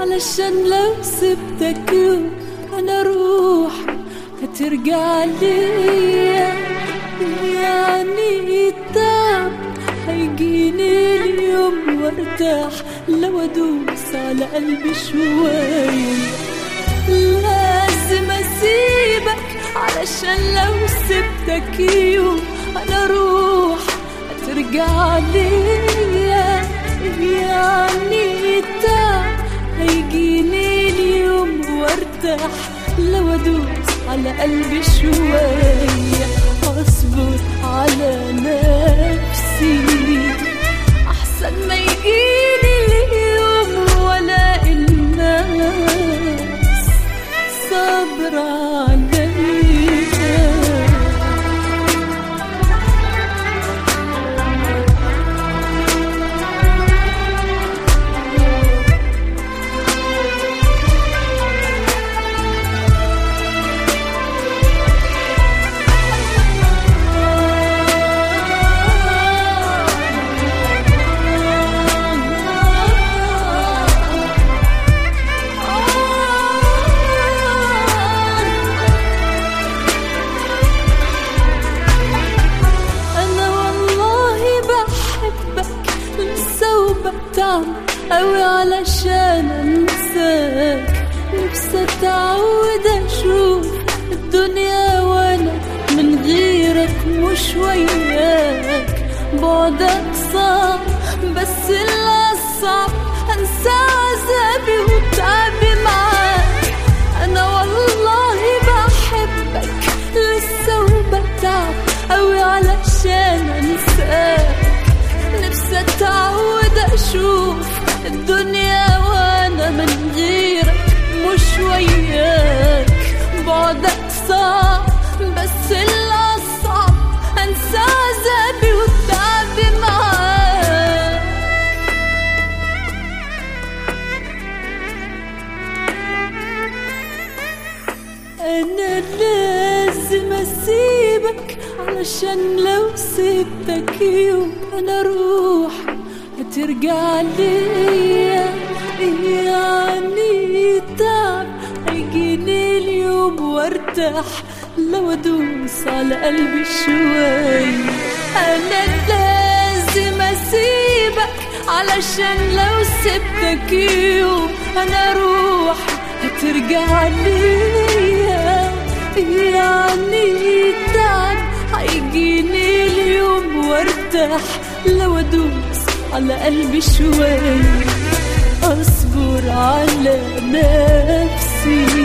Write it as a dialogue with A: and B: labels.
A: علشان لو سبتك يوم انا روح هترجع ليا يعني التعب هيجيني اليوم وارتاح لو ادوس على قلبي شوية لازم اسيبك علشان لو سبتك يوم انا روح هترجع ليا يعني التعب هيجيني اليوم وارتاح لو ادوس على قلبي شوية اصبر على نفسي احسن ما يجيني اليوم ولا الناس صبر عليا أنا والله بحبك لسه وبتعب أوي علشان أنساك نفسي أتعود أشوف الدنيا وأنا من غيرك مش وياك بعدك صعب بس الأصعب أنسى عذابي وتعبي معاك أنا والله بحبك لسه وبتعب أوي علشان أنساك نفسي أتعود أشوف الدنيا وأنا من غيرك مش وياك بعدك صعب بس الأصعب أنسى عذابي وتعبي معاك أنا لازم أسيبك علشان لو سبتك يوم أنا روح هترجع ليا يعني تعب هيجيني اليوم وارتاح لو ادوس على قلبي شوية أنا لازم أسيبك علشان لو سبتك يوم أنا روح هترجع ليا يعني تعب هيجيني اليوم وارتاح لو ادوس على قلبي شوية اصبر على نفسي